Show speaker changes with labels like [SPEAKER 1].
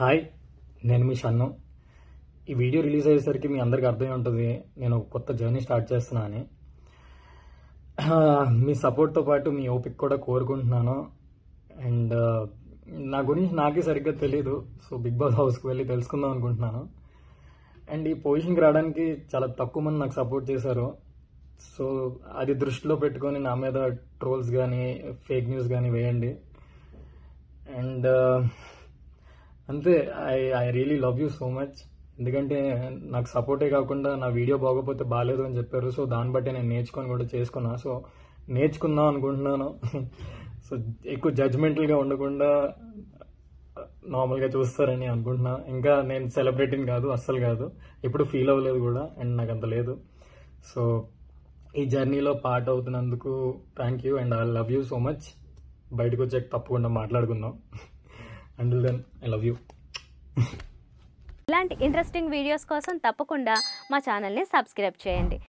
[SPEAKER 1] hi నేను మీ షన్ను ఈ video release అయ్యేసరికి మీ అందరికి అర్థమై ఉంటుంది నేను ఒక కొత్త జర్నీ స్టార్ట్ చేస్తున్నా అని ఆ, మీ సపోర్ట్తో పాటు మీ ఓపిక కూడా కోరుకుంటున్నాను అండ్ నా గురించి నాకే సరిగ్గా తెలియదు సో బిగ్ బాస్ హౌస్కి వెళ్ళి తెలుసుకుందాం అనుకుంటున్నాను అండ్ ఈ పొజిషన్కి రావడానికి చాలా తక్కువ మంది నాకు సపోర్ట్ చేశారు సో అది దృష్టిలో పెట్టుకొని నా మీద ట్రోల్స్ కానీ ఫేక్ న్యూస్ కానీ వేయండి అండ్ అంతే I I really love you so much ఎందుకంటే నాకు సపోర్టే కాకుండా నా వీడియో బాగోపోతే బాగాలేదు అని చెప్పారు సో దాన్ని బట్టి నేను నేర్చుకొని కూడా చేసుకున్నా సో నేర్చుకుందాం అనుకుంటున్నాను సో ఎక్కువ జడ్జ్మెంటల్గా ఉండకుండా నార్మల్గా చూస్తారని అనుకుంటున్నా ఇంకా నేను సెలబ్రిటీని కాదు అస్సలు కాదు ఎప్పుడు ఫీల్ అవ్వలేదు కూడా అండ్ నాకు అంత లేదు సో ఈ జర్నీలో పార్ట్ అవుతున్నందుకు thank you and I love you so much బయటకు వచ్చాక తప్పకుండా మాట్లాడుకుందాం and then I love you
[SPEAKER 2] ఇలాంటి ఇంట్రెస్టింగ్ వీడియోస్ కోసం తప్పకుండా మా ఛానల్ని సబ్స్క్రైబ్ చేయండి